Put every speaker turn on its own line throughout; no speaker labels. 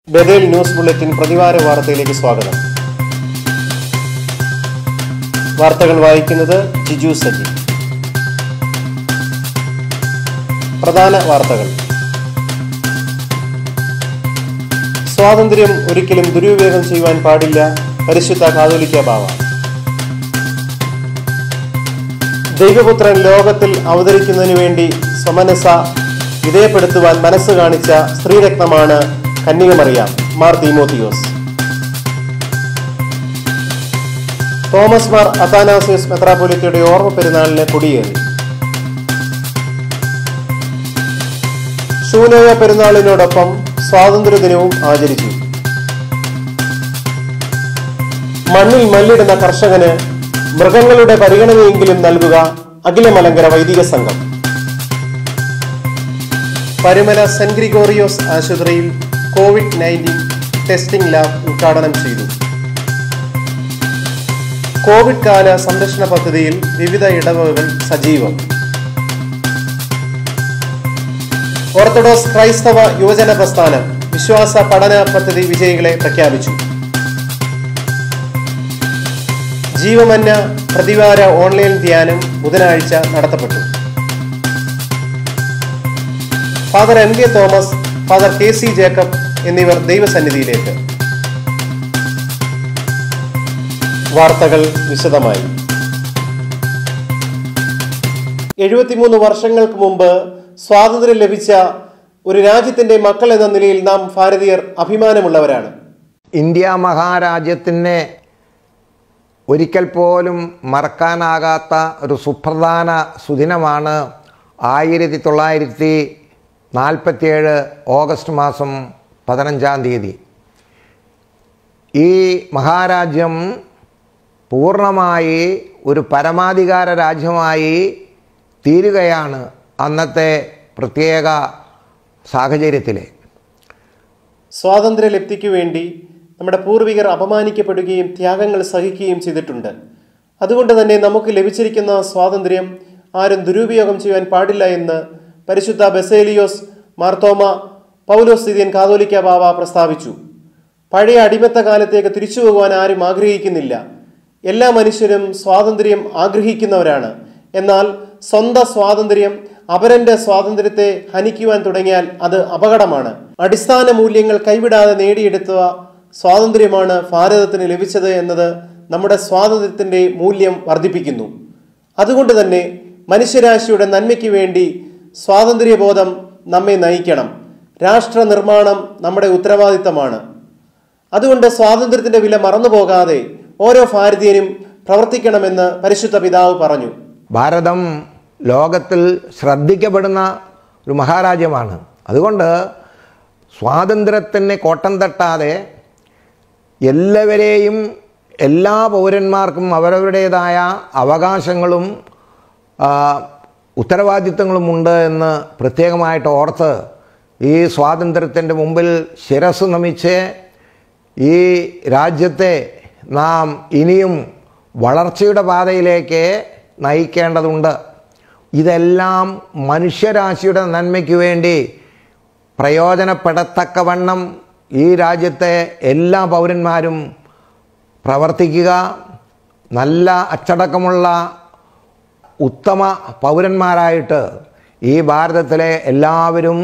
ബദേൽ news bulletin പ്രതിവാര വാർത്തയിലേക്ക് സ്വാഗതം വാർത്തകൾ വായിക്കുന്നത് ജിജു സജി പ്രധാന വാർത്തകൾ സ്വാതന്ത്ര്യം ഒരിക്കലും ദുരുപയോഗം ചെയ്യുവാൻ പാടില്ല പരിശുദ്ധ കാതോലിക്ക ബാവ ദൈവപുത്രൻ ലോകത്തിൽ അവതരിക്കുന്നതിനു വേണ്ടി സ്വമനസ വിധേയപ്പെടുത്തുവാൻ മനസ്സ് കാണിച്ച സ്ത്രീരത്നമാണ് കന്യകമറിയാം മാർ തീമോത്തിയോസ് തോമസ് മാർ അത്താനാസിയസ് മെത്രാപ്പൊലിത്തയുടെ ഓർമ്മ പെരുന്നാളിന് കൊടിയേറി ശൂനോയ പെരുന്നാളിനോടൊപ്പം സ്വാതന്ത്ര്യദിനവും ആചരിച്ചു മണ്ണിൽ മല്ലിടുന്ന കർഷകന് മൃഗങ്ങളുടെ പരിഗണനയെങ്കിലും നൽകുക അഖിലമലങ്കര വൈദിക സംഘം പരുമല സെന്റ് ഗ്രിഗോറിയോസ് ആശുപത്രിയിൽ കോവിഡ് നയൻറ്റീൻ ടെസ്റ്റിംഗ് ലാബ് ഉദ്ഘാടനം ചെയ്തു കോവിഡ് കാല സംരക്ഷണ പദ്ധതിയിൽ വിവിധ ഇടവകകൾ സജീവം ഓർത്തഡോക്സ് ക്രൈസ്തവ യുവജന പ്രസ്ഥാനം വിശ്വാസ പഠന പദ്ധതി വിജയികളെ പ്രഖ്യാപിച്ചു ജീവമന്ന പ്രതിവാര ഓൺലൈൻ ധ്യാനം ബുധനാഴ്ച നടത്തപ്പെട്ടു father N K Thomas father K C Jacob എന്നിവർ ദൈവസന്നിധിയിലേക്ക് വാർത്തകൾ വിശദമായി എഴുപത്തിമൂന്ന് വർഷങ്ങൾക്ക് മുമ്പ് സ്വാതന്ത്ര്യം ലഭിച്ച ഒരു രാജ്യത്തിന്റെ മക്കൾ എന്ന നിലയിൽ നാം ഭാരതീയർ അഭിമാനമുള്ളവരാണ്
ഇന്ത്യ മഹാരാജ്യത്തിനെ ഒരിക്കൽ പോലും മറക്കാനാകാത്ത ഒരു സുപ്രധാന സുദിനമാണ് ആയിരത്തി തൊള്ളായിരത്തി നാൽപ്പത്തിയേഴ് ഓഗസ്റ്റ് മാസം പതിനഞ്ചാം തീയതി ഈ മഹാരാജ്യം പൂർണ്ണമായി ഒരു പരമാധികാര രാജ്യമായി തീരുകയാണ് അന്നത്തെ പ്രത്യേക സാഹചര്യത്തിലെ
സ്വാതന്ത്ര്യലബ്ധിക്കു വേണ്ടി നമ്മുടെ പൂർവികർ അപമാനിക്കപ്പെടുകയും ത്യാഗങ്ങൾ സഹിക്കുകയും ചെയ്തിട്ടുണ്ട് അതുകൊണ്ട് തന്നെ നമുക്ക് ലഭിച്ചിരിക്കുന്ന സ്വാതന്ത്ര്യം ആരും ദുരുപയോഗം ചെയ്യാൻ പാടില്ല എന്ന് പരിശുദ്ധ ബസേലിയോസ് മാർത്തോമ പൗലോസ്ഥിതിയൻ കാതോലിക്ക ബാവ പ്രസ്താവിച്ചു പഴയ അടിമത്ത കാലത്തേക്ക് തിരിച്ചു പോകുവാൻ ആരും ആഗ്രഹിക്കുന്നില്ല എല്ലാ മനുഷ്യരും സ്വാതന്ത്ര്യം ആഗ്രഹിക്കുന്നവരാണ് എന്നാൽ സ്വന്തം സ്വാതന്ത്ര്യം അപരന്റെ സ്വാതന്ത്ര്യത്തെ ഹനിക്കുവാൻ തുടങ്ങിയാൽ അത് അപകടമാണ് അടിസ്ഥാന മൂല്യങ്ങൾ കൈവിടാതെ നേടിയെടുത്ത സ്വാതന്ത്ര്യമാണ് ഭാരതത്തിന് ലഭിച്ചത് എന്നത് നമ്മുടെ സ്വാതന്ത്ര്യത്തിന്റെ മൂല്യം വർദ്ധിപ്പിക്കുന്നു അതുകൊണ്ട് തന്നെ മനുഷ്യരാശിയുടെ നന്മയ്ക്ക് വേണ്ടി സ്വാതന്ത്ര്യബോധം നമ്മെ നയിക്കണം രാഷ്ട്ര നിർമ്മാണം നമ്മുടെ ഉത്തരവാദിത്തമാണ് അതുകൊണ്ട് സ്വാതന്ത്ര്യത്തിന്റെ വില മറന്നുപോകാതെ ഓരോ ഭാരതീയനും പ്രവർത്തിക്കണമെന്ന് പരിശുദ്ധ പിതാവ് പറഞ്ഞു
ഭാരതം ലോകത്തിൽ ശ്രദ്ധിക്കപ്പെടുന്ന ഒരു മഹാരാജ്യമാണ് അതുകൊണ്ട് സ്വാതന്ത്ര്യത്തിന് കോട്ടം തട്ടാതെ എല്ലാവരെയും എല്ലാ പൗരന്മാർക്കും അവരവരുടേതായ അവകാശങ്ങളും ആ, ഉത്തരവാദിത്തങ്ങളുമുണ്ട് എന്ന് പ്രത്യേകമായിട്ട് ഓർത്ത് ഈ സ്വാതന്ത്ര്യത്തിൻ്റെ മുമ്പിൽ ശിരസ് നമിച്ച് ഈ രാജ്യത്തെ നാം ഇനിയും വളർച്ചയുടെ പാതയിലേക്ക് നയിക്കേണ്ടതുണ്ട് ഇതെല്ലാം മനുഷ്യരാശിയുടെ നന്മയ്ക്ക് വേണ്ടി പ്രയോജനപ്പെടത്തക്കവണ്ണം ഈ രാജ്യത്തെ എല്ലാ പൗരന്മാരും പ്രവർത്തിക്കുക നല്ല അച്ചടക്കമുള്ള ഉത്തമ പൗരന്മാരായിട്ട് ഈ ഭാരതത്തിലെ എല്ലാവരും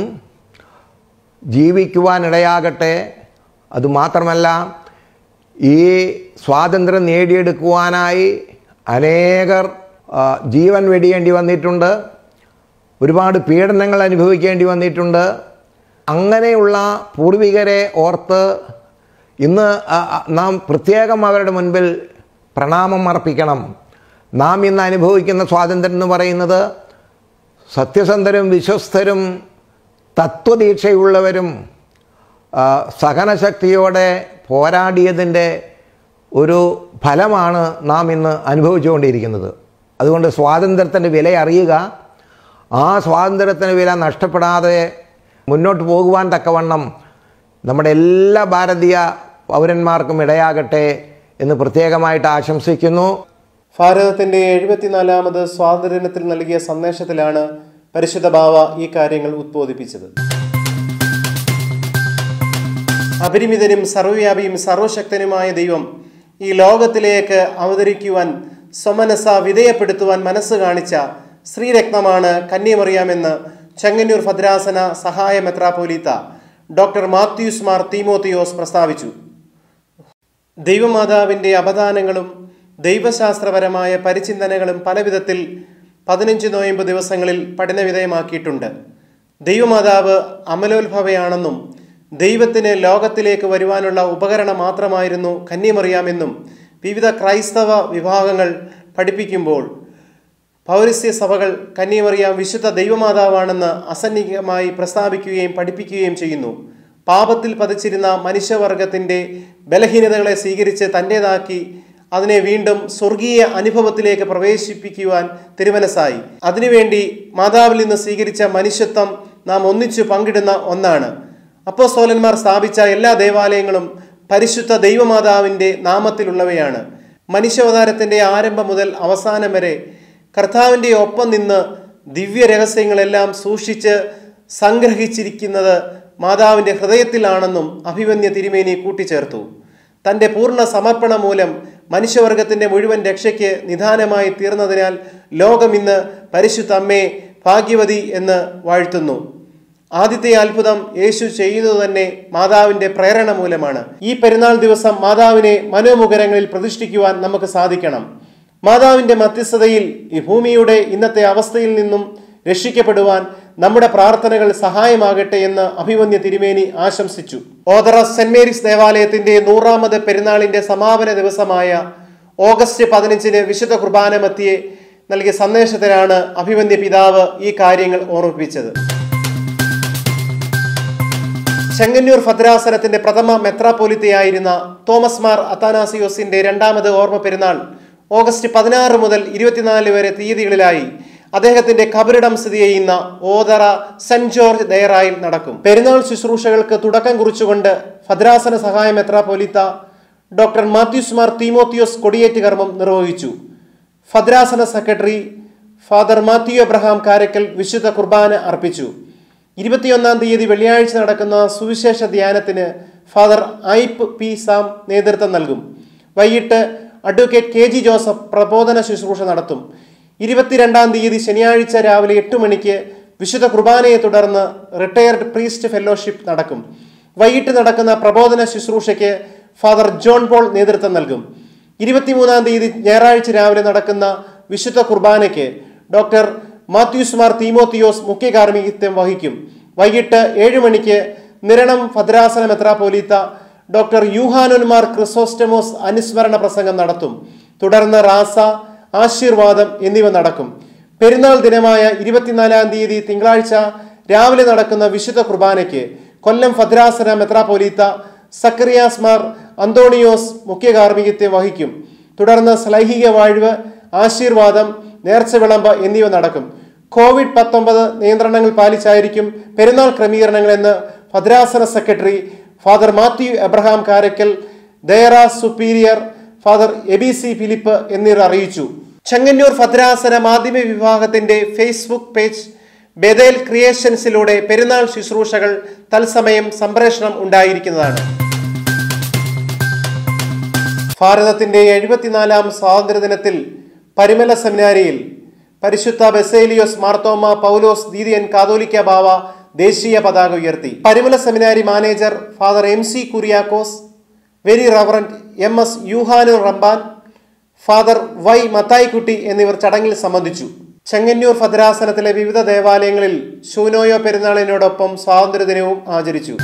ജീവിക്കുവാനിടയാകട്ടെ അതുമാത്രമല്ല ഈ സ്വാതന്ത്ര്യം നേടിയെടുക്കുവാനായി അനേകർ ആ, ജീവൻ വെടിയേണ്ടി വന്നിട്ടുണ്ട് ഒരുപാട് പീഡനങ്ങൾ അനുഭവിക്കേണ്ടി വന്നിട്ടുണ്ട് അങ്ങനെയുള്ള പൂർവികരെ ഓർത്ത് ഇന്ന് ആ, ആ, നാം പ്രത്യേകം അവരുടെ മുൻപിൽ പ്രണാമം അർപ്പിക്കണം നാം ഇന്ന് അനുഭവിക്കുന്ന സ്വാതന്ത്ര്യം എന്ന് പറയുന്നത് സത്യസന്ധരും വിശ്വസ്തരും തത്വദീക്ഷയുള്ളവരും ആ, സഹനശക്തിയോടെ പോരാടിയതിൻ്റെ ഒരു ഫലമാണ് നാം ഇന്ന് അനുഭവിച്ചുകൊണ്ടിരിക്കുന്നത് അതുകൊണ്ട് സ്വാതന്ത്ര്യത്തിൻ്റെ വില അറിയുക ആ സ്വാതന്ത്ര്യത്തിന് വില നഷ്ടപ്പെടാതെ മുന്നോട്ട് പോകുവാൻ തക്കവണ്ണം നമ്മുടെ എല്ലാ ഭാരതീയ പൗരന്മാർക്കും ഇടയാകട്ടെ എന്ന് പ്രത്യേകമായിട്ട് ആശംസിക്കുന്നു
ഭാരതത്തിന്റെ എഴുപത്തിനാലാമത് സ്വാതന്ത്ര്യദിനത്തിൽ നൽകിയ സന്ദേശത്തിലാണ് പരിശുദ്ധ ബാവ ഈ കാര്യങ്ങൾ ഉദ്ബോധിപ്പിച്ചത് അപരിമിതനും സർവ്വവ്യാപിയും സർവശക്തനുമായ ദൈവം ഈ ലോകത്തിലേക്ക് അവതരിക്കുവാൻ സ്വമനസ വിധേയപ്പെടുത്തുവാൻ മനസ്സ് കാണിച്ച ശ്രീരത്നമാണ് കന്യമറിയാമെന്ന് ചെങ്ങന്നൂർ ഭദ്രാസന സഹായ മെത്രാപോലീത്ത ഡോക്ടർ മാത്യൂസ് മാർ തീമോത്തിയോസ് പ്രസ്താവിച്ചു ദൈവമാതാവിൻ്റെ അപദാനങ്ങളും ദൈവശാസ്ത്രപരമായ പരിചിന്തനകളും പലവിധത്തിൽ പതിനഞ്ച് നോയമ്പ് ദിവസങ്ങളിൽ പഠനവിധേയമാക്കിയിട്ടുണ്ട് ദൈവമാതാവ് അമലോത്ഭവയാണെന്നും ദൈവത്തിന് ലോകത്തിലേക്ക് വരുവാനുള്ള ഉപകരണം മാത്രമായിരുന്നു കന്യമറിയാമെന്നും വിവിധ ക്രൈസ്തവ വിഭാഗങ്ങൾ പഠിപ്പിക്കുമ്പോൾ പൗരസ്യ സഭകൾ കന്യമറിയാം വിശുദ്ധ ദൈവമാതാവാണെന്ന് അസന്നിഗ്ധമായി പ്രസ്താവിക്കുകയും പഠിപ്പിക്കുകയും ചെയ്യുന്നു പാപത്തിൽ പതിച്ചിരുന്ന മനുഷ്യവർഗത്തിൻ്റെ ബലഹീനതകളെ സ്വീകരിച്ച് തൻ്റേതാക്കി അതിനെ വീണ്ടും സ്വർഗീയ അനുഭവത്തിലേക്ക് പ്രവേശിപ്പിക്കുവാൻ തിരുമനസായി അതിനുവേണ്ടി മാതാവിൽ നിന്ന് സ്വീകരിച്ച മനുഷ്യത്വം നാം ഒന്നിച്ചു പങ്കിടുന്ന ഒന്നാണ് അപ്പോസ്തോലന്മാർ സ്ഥാപിച്ച എല്ലാ ദേവാലയങ്ങളും പരിശുദ്ധ ദൈവമാതാവിൻ്റെ നാമത്തിലുള്ളവയാണ് മനുഷ്യാവതാരത്തിൻ്റെ ആരംഭം മുതൽ അവസാനം വരെ കർത്താവിൻ്റെ ഒപ്പം നിന്ന് ദിവ്യ രഹസ്യങ്ങളെല്ലാം സൂക്ഷിച്ച് സംഗ്രഹിച്ചിരിക്കുന്നത് മാതാവിൻ്റെ ഹൃദയത്തിലാണെന്നും അഭിമന്യ തിരുമേനി കൂട്ടിച്ചേർത്തു തൻ്റെ പൂർണ്ണ സമർപ്പണം മൂലം മനുഷ്യവർഗത്തിൻ്റെ മുഴുവൻ രക്ഷയ്ക്ക് നിദാനമായി തീർന്നതിനാൽ ലോകം ഇന്ന് പരിശുദ്ധ അമ്മയെ ഭാഗ്യവതി എന്ന് വാഴ്ത്തുന്നു ആദ്യത്തെ അത്ഭുതം യേശു ചെയ്യുന്നത് തന്നെ മാതാവിൻ്റെ പ്രേരണ മൂലമാണ് ഈ പെരുന്നാൾ ദിവസം മാതാവിനെ മനോമുഖരങ്ങളിൽ പ്രതിഷ്ഠിക്കുവാൻ നമുക്ക് സാധിക്കണം മാതാവിൻ്റെ മധ്യസ്ഥതയിൽ ഈ ഭൂമിയുടെ ഇന്നത്തെ അവസ്ഥയിൽ നിന്നും രക്ഷിക്കപ്പെടുവാൻ നമ്മുടെ പ്രാർത്ഥനകൾ സഹായമാകട്ടെ എന്ന് അഭിമന്യ തിരുമേനി ആശംസിച്ചു ഓതറ സെന്റ് മേരീസ് ദേവാലയത്തിന്റെ നൂറാമത് പെരുന്നാളിന്റെ സമാപന ദിവസമായ ഓഗസ്റ്റ് പതിനഞ്ചിന് വിശുദ്ധ കുർബാന മത്തിയെ നൽകിയ സന്ദേശത്തിലാണ് അഭിമന്യ പിതാവ് ഈ കാര്യങ്ങൾ ഓർമ്മിപ്പിച്ചത് ചെങ്ങന്നൂർ ഭദ്രാസനത്തിന്റെ പ്രഥമ മെത്രാപോലിത്തയായിരുന്ന തോമസ് മാർ അത്താനാസിയോസിന്റെ രണ്ടാമത് ഓർമ്മ പെരുന്നാൾ ഓഗസ്റ്റ് പതിനാറ് മുതൽ ഇരുപത്തിനാല് വരെ തീയതികളിലായി അദ്ദേഹത്തിന്റെ കബറിടം സ്ഥിതി ചെയ്യുന്ന ഓതറ സെന്റ് ജോർജ് ദയറായിൽ നടക്കും പെരുന്നാൾ ശുശ്രൂഷകൾക്ക് തുടക്കം കുറിച്ചുകൊണ്ട് ഭദ്രാസന സഹായ മെത്രാപോലിത്ത ഡോക്ടർ മാത്യൂസ് മാർ തീമോത്തിയോസ് കൊടിയേറ്റ് കർമ്മം നിർവഹിച്ചു ഭദ്രാസന സെക്രട്ടറി ഫാദർ മാത്യു എബ്രഹാം കാരക്കൽ വിശുദ്ധ കുർബാന അർപ്പിച്ചു ഇരുപത്തിയൊന്നാം തീയതി വെള്ളിയാഴ്ച നടക്കുന്ന സുവിശേഷ ധ്യാനത്തിന് ഫാദർ ഐപ്പ് പി സാം നേതൃത്വം നൽകും വൈകിട്ട് അഡ്വക്കേറ്റ് കെ ജി ജോസഫ് പ്രബോധന ശുശ്രൂഷ നടത്തും ഇരുപത്തിരണ്ടാം തീയതി ശനിയാഴ്ച രാവിലെ എട്ട് മണിക്ക് വിശുദ്ധ കുർബാനയെ തുടർന്ന് റിട്ടയർഡ് പ്രീസ്റ്റ് ഫെലോഷിപ്പ് നടക്കും വൈകിട്ട് നടക്കുന്ന പ്രബോധന ശുശ്രൂഷയ്ക്ക് ഫാദർ ജോൺ പോൾ നേതൃത്വം നൽകും ഇരുപത്തിമൂന്നാം തീയതി ഞായറാഴ്ച രാവിലെ നടക്കുന്ന വിശുദ്ധ കുർബാനയ്ക്ക് ഡോക്ടർ മാത്യൂസ് മാർ തീമോത്തിയോസ് മുഖ്യ കാർമ്മികത്വം വഹിക്കും വൈകിട്ട് ഏഴ് മണിക്ക് നിരണം ഭദ്രാസന മെത്രാപോലീത്ത ഡോക്ടർ യൂഹാനുന്മാർ ക്രിസോസ്റ്റമോസ് അനുസ്മരണ പ്രസംഗം നടത്തും തുടർന്ന് റാസ ആശീർവാദം എന്നിവ നടക്കും പെരുന്നാൾ ദിനമായ ഇരുപത്തിനാലാം തീയതി തിങ്കളാഴ്ച രാവിലെ നടക്കുന്ന വിശുദ്ധ കുർബാനയ്ക്ക് കൊല്ലം ഭദ്രാസന മെത്രാപോലീത്ത സക്കറിയാസ് മാർ അന്തോണിയോസ് മുഖ്യ കാർമ്മികത്വം വഹിക്കും തുടർന്ന് ശ്ലൈഹിക വാഴ്വ് ആശീർവാദം നേർച്ച വിളമ്പ് എന്നിവ നടക്കും കോവിഡ് പത്തൊമ്പത് നിയന്ത്രണങ്ങൾ പാലിച്ചായിരിക്കും പെരുന്നാൾ ക്രമീകരണങ്ങളെന്ന് ഭദ്രാസന സെക്രട്ടറി ഫാദർ മാത്യു എബ്രഹാം കാരക്കൽ ദയറ superior father Eby C Philip എന്നിവർ അറിയിച്ചു ചെങ്ങന്നൂർ ഭദ്രാസന മാധ്യമ വിഭാഗത്തിന്റെ ഫേസ്ബുക്ക് പേജ് ബെദേൽ ക്രിയേഷൻസിലൂടെ പെരുന്നാൾ ശുശ്രൂഷകൾ തത്സമയം സംപ്രേഷണം ഉണ്ടായിരിക്കുന്നതാണ് ഭാരതത്തിന്റെ എഴുപത്തിനാലാം സ്വാതന്ത്ര്യദിനത്തിൽ പരിമല സെമിനാരിയിൽ പരിശുദ്ധ ബെസേലിയോസ് മാർത്തോമ പൗലോസ് ദീദിയൻ കാതോലിക്ക ബാവ ദേശീയ പതാക ഉയർത്തി Parumala seminary manager father M C Kuriakose very reverend M S Yuhanon Ramban father Y Mathaikutty എന്നിവർ ചടങ്ങിൽ സംബന്ധിച്ചു ചെങ്ങന്നൂർ ഭദ്രാസനത്തിലെ വിവിധ ദേവാലയങ്ങളിൽ ശൂനോയോ പെരുന്നാളിനോടൊപ്പം സ്വാതന്ത്ര്യദിനവും ആചരിച്ചു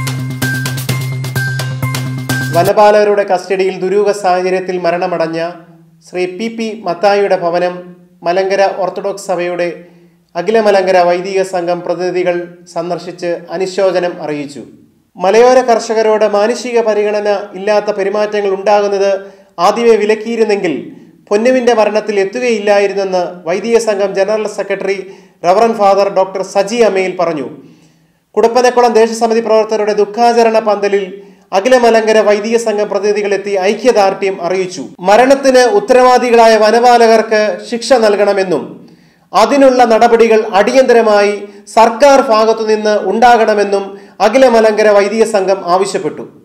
വനപാലകരുടെ കസ്റ്റഡിയിൽ ദുരൂഹ സാഹചര്യത്തിൽ മരണമടഞ്ഞ ശ്രീ പി പി മത്തായിയുടെ ഭവനം മലങ്കര ഓർത്തഡോക്സ് സഭയുടെ അഖില മലങ്കര വൈദിക സംഘം പ്രതിനിധികൾ സന്ദർശിച്ച് അനുശോചനം അറിയിച്ചു മലയോര കർഷകരോട് മാനുഷിക പരിഗണന ഇല്ലാത്ത പെരുമാറ്റങ്ങൾ ഉണ്ടാകുന്നത് ആദ്യമേ വിലക്കിയിരുന്നെങ്കിൽ പൊന്നുവിന്റെ മരണത്തിൽ എത്തുകയില്ലായിരുന്നെന്ന് വൈദിക സംഘം general secretary reverend father doctor Saji Amayil പറഞ്ഞു കുടപ്പനക്കുളം ദേശസമിതി പ്രവർത്തകരുടെ ദുഃഖാചരണ പന്തലിൽ അഖില മലങ്കര വൈദിക സംഘം പ്രതിനിധികളെത്തി ഐക്യദാർഢ്യം അറിയിച്ചു മരണത്തിന് ഉത്തരവാദികളായ വനപാലകർക്ക് ശിക്ഷ നൽകണമെന്നും അതിനുള്ള നടപടികൾ അടിയന്തരമായി സർക്കാർ ഭാഗത്തുനിന്ന് ഉണ്ടാകണമെന്നും അഖില മലങ്കര വൈദിക സംഘം ആവശ്യപ്പെട്ടു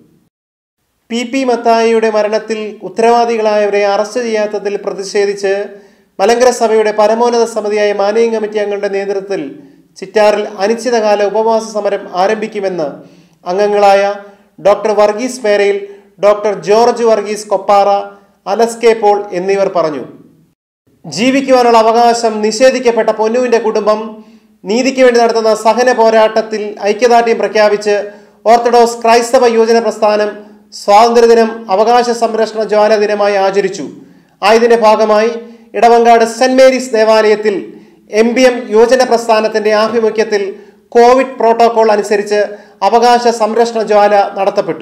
പി പി മത്തായിയുടെ മരണത്തിൽ ഉത്തരവാദികളായവരെ അറസ്റ്റ് ചെയ്യാത്തതിൽ പ്രതിഷേധിച്ച് മലങ്കര സഭയുടെ പരമോന്നത സമിതിയായ മാനേജിംഗ് കമ്മിറ്റി അംഗങ്ങളുടെ നേതൃത്വത്തിൽ ചിറ്റാറിൽ അനിശ്ചിതകാല ഉപവാസ സമരം ആരംഭിക്കുമെന്ന് അംഗങ്ങളായ doctor Varghese Merayil doctor George Varghese Koppara Alex K Paul എന്നിവർ പറഞ്ഞു ജീവിക്കുവാനുള്ള അവകാശം നിഷേധിക്കപ്പെട്ട പൊന്നുവിന്റെ കുടുംബം നീതിക്ക് വേണ്ടി നടത്തുന്ന സഹന പോരാട്ടത്തിൽ ഐക്യദാർഢ്യം പ്രഖ്യാപിച്ച് ഓർത്തഡോക്സ് ക്രൈസ്തവ യുവജന പ്രസ്ഥാനം സ്വാതന്ത്ര്യദിനം അവകാശ സംരക്ഷണ ജ്വാല ദിനമായി ആചരിച്ചു ആയതിന്റെ ഭാഗമായി ഇടവങ്കാട് സെന്റ് മേരീസ് ദേവാലയത്തിൽ എം ബി എം യുവജന പ്രസ്ഥാനത്തിന്റെ ആഭിമുഖ്യത്തിൽ കോവിഡ് പ്രോട്ടോകോൾ അനുസരിച്ച് അവകാശ സംരക്ഷണ ജ്വാല നടത്തപ്പെട്ടു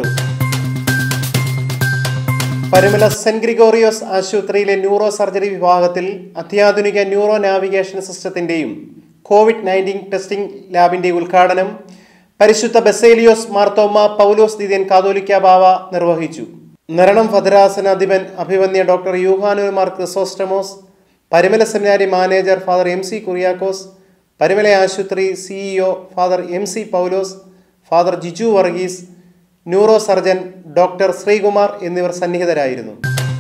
പരുമല സെന്റ് ഗ്രിഗോറിയോസ് ആശുപത്രിയിലെ ന്യൂറോ സർജറി വിഭാഗത്തിൽ അത്യാധുനിക ന്യൂറോ നാവിഗേഷൻ സിസ്റ്റത്തിന്റെയും കോവിഡ് നയൻറ്റീൻ ടെസ്റ്റിംഗ് ലാബിന്റെ ഉദ്ഘാടനം പരിശുദ്ധ ബസേലിയോസ് മാർത്തോമ പൗലോസ് ദിദിയൻ കാതോലിക്ക ബാവ നിർവഹിച്ചു നിരണം ഭദ്രാസനാധിപൻ അഭിവന്യ doctor Yuhanon Mar Chrysostomos Parumala seminary manager father M C Kuriakose Parumala ആശുപത്രി CEO father M C Paulose father Jiju Varghese neuro surgeon doctor Sreekumar എന്നിവർ സന്നിഹിതരായിരുന്നു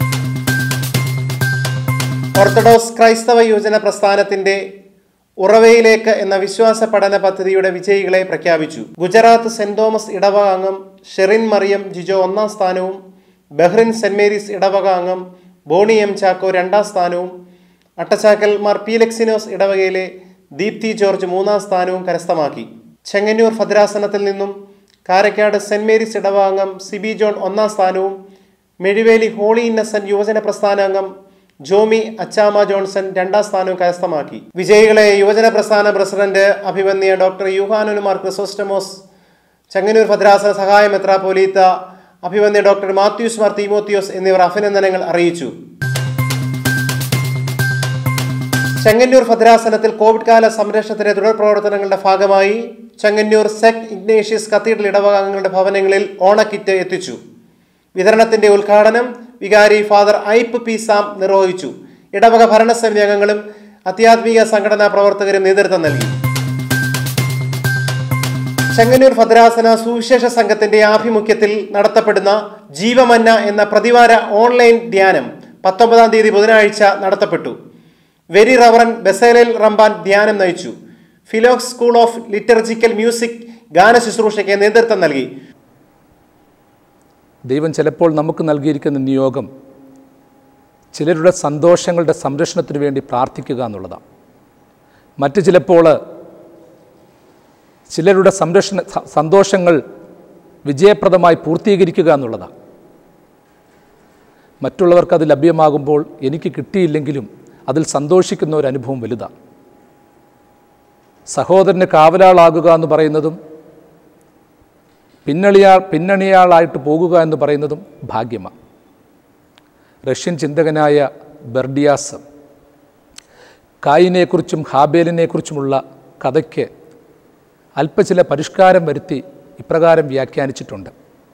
ഓർത്തഡോക്സ് ക്രൈസ്തവ യുവജന പ്രസ്ഥാനത്തിന്റെ ഉറവയിലേക്ക് എന്ന വിശ്വാസ പഠന പദ്ധതിയുടെ വിജയികളെ പ്രഖ്യാപിച്ചു ഗുജറാത്ത് സെന്റ് തോമസ് ഇടവക അംഗം ഷെറിൻ മറിയം ജിജോ ഒന്നാം സ്ഥാനവും ബഹ്റിൻ സെന്റ് മേരീസ് ഇടവക അംഗം ബോണി എം ചാക്കോ രണ്ടാം സ്ഥാനവും അട്ടച്ചാക്കൽ മാർ പീലക്സിനോസ് ഇടവകയിലെ ദീപ്തി ജോർജ് മൂന്നാം സ്ഥാനവും കരസ്ഥമാക്കി ചെങ്ങന്നൂർ ഭദ്രാസനത്തിൽ നിന്നും കാരക്കാട് സെന്റ് മേരീസ് ഇടവാംഗം സിബി ജോൺ ഒന്നാം സ്ഥാനവും മെഴിവേലി ഹോളി ഇന്നസെന്റ് യുവജന പ്രസ്ഥാന അംഗം ജോമി അച്ചാമ ജോൺസൺ രണ്ടാം സ്ഥാനവും കരസ്ഥമാക്കി വിജയികളെ യുവജന പ്രസ്ഥാന പ്രസിഡന്റ് അഭിമന്യ ഡോക്ടർ യുഹാനുമാർ ക്രിസോസ്റ്റമോസ് ചെങ്ങന്നൂർ ഭദ്രാസന സഹായ മെത്രാപോലീത്ത അഭിമന്യ ഡോക്ടർ മാത്യൂസ് മാർ തീമോത്തിയോസ് എന്നിവർ അഭിനന്ദനങ്ങൾ അറിയിച്ചു ചെങ്ങന്നൂർ ഭദ്രാസനത്തിൽ കോവിഡ് കാല സംരക്ഷണത്തിന്റെ തുടർ പ്രവർത്തനങ്ങളുടെ ഭാഗമായി ചെങ്ങന്നൂർ സെക്ട് ഇഗ്നേഷ്യസ് കത്തീഡ്രൽ ഇടവകാംഗങ്ങളുടെ ഭവനങ്ങളിൽ ഓണക്കിറ്റ് എത്തിച്ചു വിതരണത്തിന്റെ ഉദ്ഘാടനം വികാരി ഫാദർ ഐപ്പ് പി സാം നിർവഹിച്ചു ഇടവക ഭരണസമിതി അംഗങ്ങളും അത്യാത്മിക സംഘടനാ പ്രവർത്തകരും നേതൃത്വം നൽകി ചെങ്ങന്നൂർ ഭദ്രാസന സുവിശേഷ സംഘത്തിന്റെ ആഭിമുഖ്യത്തിൽ നടത്തപ്പെടുന്ന ജീവമന്ന എന്ന പ്രതിവാര ഓൺലൈൻ ധ്യാനം പത്തൊമ്പതാം തീയതി ബുധനാഴ്ച നടത്തപ്പെട്ടു വെരി റവറൻ ബസേലൽ റംബാൻ ധ്യാനം നയിച്ചു Philox school of liturgical music ഗാന ശുശ്രൂഷയ്ക്ക് നേതൃത്വം നൽകി
ദൈവം ചിലപ്പോൾ നമുക്ക് നൽകിയിരിക്കുന്ന നിയോഗം ചിലരുടെ സന്തോഷങ്ങളുടെ സംരക്ഷണത്തിന് വേണ്ടി പ്രാർത്ഥിക്കുക എന്നുള്ളതാണ് മറ്റു ചിലപ്പോൾ ചിലരുടെ സംരക്ഷണ സ- സന്തോഷങ്ങൾ വിജയപ്രദമായി പൂർത്തീകരിക്കുക എന്നുള്ളതാണ് മറ്റുള്ളവർക്ക് അത് ലഭ്യമാകുമ്പോൾ എനിക്ക് കിട്ടിയില്ലെങ്കിലും അതിൽ സന്തോഷിക്കുന്ന ഒരു അനുഭവം വലുതാണ് സഹോദരന് കാവലാളാകുക എന്ന് പറയുന്നതും പിന്നണിയാൾ പിന്നണിയാളായിട്ട് പോകുക എന്ന് പറയുന്നതും ഭാഗ്യമാണ് റഷ്യൻ ചിന്തകനായ ബെർഡിയാസ് കായിനെക്കുറിച്ചും ഹാബേലിനെക്കുറിച്ചുമുള്ള കഥയ്ക്ക് അല്പ ചില പരിഷ്കാരം വരുത്തി ഇപ്രകാരം വ്യാഖ്യാനിച്ചിട്ടുണ്ട്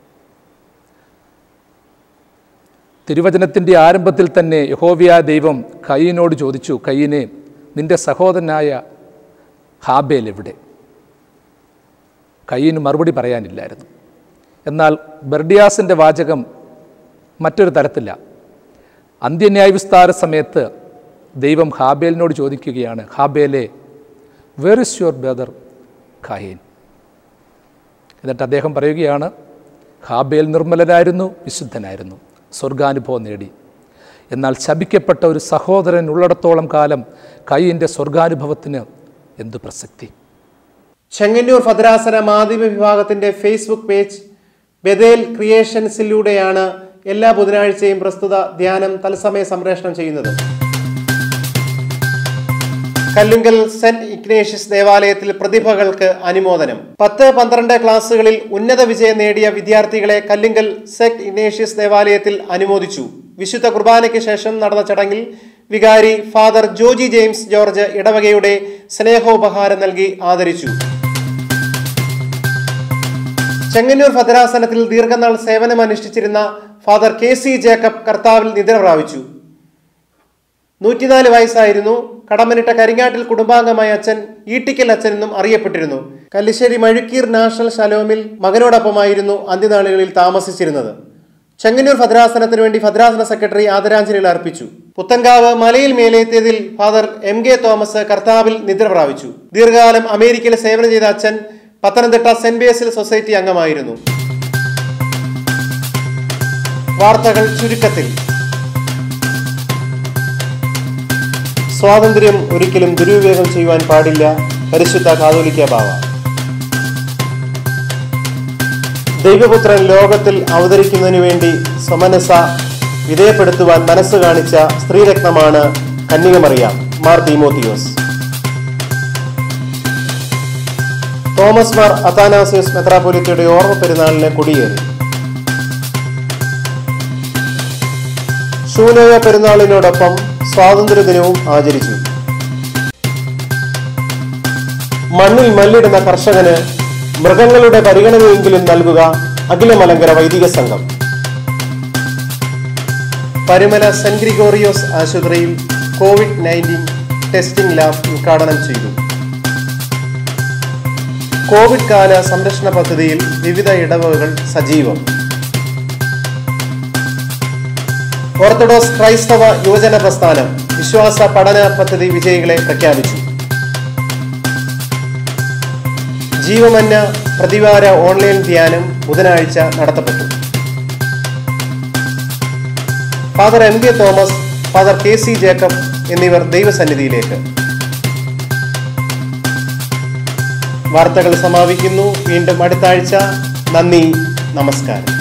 തിരുവചനത്തിൻ്റെ ആരംഭത്തിൽ തന്നെ യഹോവ്യ ദൈവം കയ്യനോട് ചോദിച്ചു കയ്യനെ നിന്റെ സഹോദരനായ ഹാബേൽ എവിടെ കയ്യന് മറുപടി പറയാനില്ലായിരുന്നു എന്നാൽ ബെർഡിയാസിൻ്റെ വാചകം മറ്റൊരു തരത്തില്ല അന്ത്യന്യായവിസ്താര സമയത്ത് ദൈവം ഹാബേലിനോട് ചോദിക്കുകയാണ് ഹാബേലെ വേർ ഇസ് യുവർ ബ്രദർ ഖായീൻ എന്നിട്ട് അദ്ദേഹം പറയുകയാണ് ഹാബേൽ നിർമ്മലനായിരുന്നു വിശുദ്ധനായിരുന്നു സ്വർഗാനുഭവം നേടി എന്നാൽ ശപിക്കപ്പെട്ട ഒരു സഹോദരൻ ഉള്ളിടത്തോളം കാലം കൈയിൻ്റെ സ്വർഗാനുഭവത്തിന് എന്തു പ്രസക്തി
ചെങ്ങന്നൂർ ഭദ്രാസന മാധ്യമ വിഭാഗത്തിന്റെ ഫേസ്ബുക്ക് പേജ് ബദേൽ ക്രിയേഷൻസിലൂടെയാണ് എല്ലാ ബുധനാഴ്ചയും പ്രസ്തുത ധ്യാനം തത്സമയ സംപ്രേഷണം ചെയ്യുന്നത് കല്ലുങ്കൽ സെന്റ് ഇഗ്നേഷ്യസ് ദേവാലയത്തിൽ പ്രതിഭകൾക്ക് അനുമോദനം പത്ത് പന്ത്രണ്ട് ക്ലാസ്സുകളിൽ ഉന്നത വിജയം നേടിയ വിദ്യാർത്ഥികളെ കല്ലുങ്കൽ സെന്റ് ഇഗ്നേഷ്യസ് ദേവാലയത്തിൽ അനുമോദിച്ചു വിശുദ്ധ കുർബാനയ്ക്ക് ശേഷം നടന്ന ചടങ്ങിൽ വികാരി ഫാദർ ജോജി ജെയിംസ് ജോർജ് ഇടവകയുടെ സ്നേഹോപഹാരം നൽകി ആദരിച്ചു ചെങ്ങന്നൂർ ഭദ്രാസനത്തിൽ ദീർഘനാൾ സേവനമനുഷ്ഠിച്ചിരുന്ന ഫാദർ കെ സി ജേക്കബ് കർത്താവിൽ നിദ്ര പ്രാപിച്ചു നൂറ്റിനാല് വയസ്സായിരുന്നു കടമനിട്ട കരിങ്ങാട്ടിൽ കുടുംബാംഗമായ അച്ഛൻ ഈട്ടിക്കൽ അച്ഛൻ എന്നും അറിയപ്പെട്ടിരുന്നു കല്ലിശ്ശേരി മഴുക്കീർ നാഷണൽ ശലോമിൽ മകനോടൊപ്പമായിരുന്നു അന്ത്യനാളുകളിൽ താമസിച്ചിരുന്നത് ചെങ്ങന്നൂർ ഭദ്രാസനത്തിന് വേണ്ടി ഭദ്രാസന സെക്രട്ടറി ആദരാഞ്ജലികൾ അർപ്പിച്ചു പുത്തൻകാവ് മലയിൽ മേലെത്തിയതിൽ ഫാദർ എം കെ തോമസ് കർത്താവിൽ നിദ്ര പ്രാപിച്ചു ദീർഘകാലം അമേരിക്കയിൽ സേവനം ചെയ്ത അച്ഛൻ പത്തനംതിട്ട സെന്റ് ബേസിൽ സൊസൈറ്റി അംഗമായിരുന്നു വാർത്തകൾ ചുരുക്കത്തിൽ സ്വാതന്ത്ര്യം ഒരിക്കലും ദുരുപയോഗം ചെയ്യുവാൻ പാടില്ല പരിശുദ്ധ കാതോലിക്ക ബാവ ദൈവപുത്രൻ ലോകത്തിൽ അവതരിക്കുന്നതിനു വേണ്ടി സമനസ വിധേയപ്പെടുത്തുവാൻ മനസ്സ് കാണിച്ച സ്ത്രീരത്നമാണ് കന്യകമറിയാം മാർ തീമോത്തിയോസ് തോമസ് മാർ അത്താനാസിയസ് മെത്രാപൊലിത്തയുടെ ഓർമ്മ പെരുന്നാളിന് കൊടിയേറി ശൂനോയ പെരുന്നാളിനോടൊപ്പം സ്വാതന്ത്ര്യദിനവും ആചരിച്ചു മണ്ണിൽ മല്ലിടുന്ന കർഷകന് മൃഗങ്ങളുടെ പരിഗണനയെങ്കിലും നൽകുക അഖിലമലങ്കര വൈദിക സംഘം പരുമല സെന്റ് ഗ്രിഗോറിയോസ് ആശുപത്രിയിൽ കോവിഡ് നയൻറ്റീൻ ടെസ്റ്റിംഗ് ലാബ് ഉദ്ഘാടനം ചെയ്തു കോവിഡ് കാല സംരക്ഷണ പദ്ധതിയിൽ വിവിധ ഇടവകകൾ സജീവം ഓർത്തഡോക്സ് ക്രൈസ്തവ യുവജന പ്രസ്ഥാനം വിശ്വാസ പഠന പദ്ധതി വിജയികളെ പ്രഖ്യാപിച്ചു ജീവമന്ന പ്രതിവാര ഓൺലൈൻ ധ്യാനം ബുധനാഴ്ച നടത്തപ്പെട്ടു father M K Thomas father K C Jacob എന്നിവർ ദൈവസന്നിധിയിലേക്ക് വാർത്തകൾ സമാപിക്കുന്നു വീണ്ടും അടുത്ത ആഴ്ച നന്ദി നമസ്കാരം